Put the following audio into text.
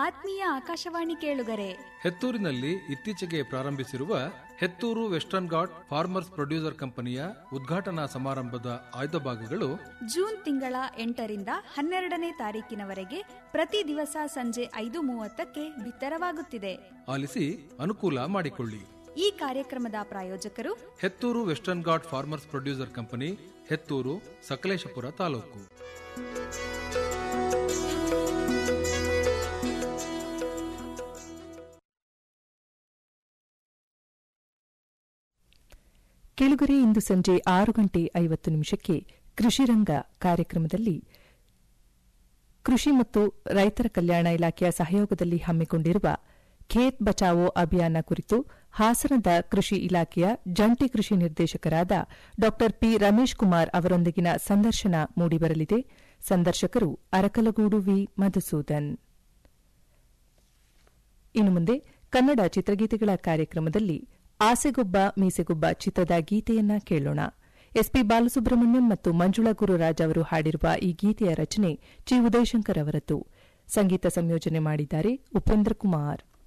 ಆತ್ಮೀಯ ಆಕಾಶವಾಣಿ ಕೇಳುಗರೆ ಹೆತ್ತೂರಿನಲ್ಲಿ ಇತ್ತೀಚೆಗೆ ಪ್ರಾರಂಭಿಸಿರುವ Hetturu western ghat farmers producer ಕಂಪನಿಯ ಉದ್ಘಾಟನಾ ಸಮಾರಂಭದ ಆಯ್ದ ಭಾಗಗಳು ಜೂನ್ ತಿಂಗಳ ಎಂಟರಿಂದ ಹನ್ನೆರಡನೇ ತಾರೀಕಿನವರೆಗೆ ಪ್ರತಿ ದಿವಸ ಸಂಜೆ ಐದು ಮೂವತ್ತಕ್ಕೆ ಬಿತ್ತರವಾಗುತ್ತಿದೆ ಆಲಿಸಿ ಅನುಕೂಲ ಮಾಡಿಕೊಳ್ಳಿ ಈ ಕಾರ್ಯಕ್ರಮದ ಪ್ರಾಯೋಜಕರು Hetturu western ghat farmers producer company Hetturu Sakleshpur taluk Kelagare ಇಂದು ಸಂಜೆ ಆರು ಗಂಟೆ ಐವತ್ತು ನಿಮಿಷಕ್ಕೆ ಕೃಷಿರಂಗ ಕಾರ್ಯಕ್ರಮದಲ್ಲಿ ಕೃಷಿ ಮತ್ತು ರೈತರ ಕಲ್ಯಾಣ ಇಲಾಖೆಯ ಸಹಯೋಗದಲ್ಲಿ ಹಮ್ಮಿಕೊಂಡಿರುವ ಖೇತ್ ಬಚಾವೋ ಅಭಿಯಾನ ಕುರಿತು ಹಾಸನದ ಕೃಷಿ ಇಲಾಖೆಯ ಜಂಟಿ ಕೃಷಿ ನಿರ್ದೇಶಕರಾದ ಡಾ ಪಿ ರಮೇಶ್ ಕುಮಾರ್ ಅವರೊಂದಿಗಿನ ಸಂದರ್ಶನ ಮೂಡಿಬರಲಿದೆ ಸಂದರ್ಶಕರು ಅರಕಲಗೂಡು ವಿ ಮಧುಸೂದನ್ ಇನ್ನು ಮುಂದೆ ಕನ್ನಡ ಚಿತ್ರಗೀತೆಗಳ ಕಾರ್ಯಕ್ರಮದಲ್ಲಿ ಆಸೆಗೊಬ್ಬ ಮೀಸೆಗೊಬ್ಬ ಚಿತ್ರದ ಗೀತೆಯನ್ನ ಕೇಳೋಣ ಎಸ್ಪಿ ಬಾಲಸುಬ್ರಹ್ಮಣ್ಯಂ ಮತ್ತು ಮಂಜುಳಾ ಗುರುರಾಜ್ ಅವರು ಹಾಡಿರುವ ಈ ಗೀತೆಯ ರಚನೆ ಚಿ ಉದಯಶಂಕರ್ ಅವರದ್ದು ಸಂಗೀತ ಸಂಯೋಜನೆ ಮಾಡಿದ್ದಾರೆ ಉಪೇಂದ್ರ ಕುಮಾರ್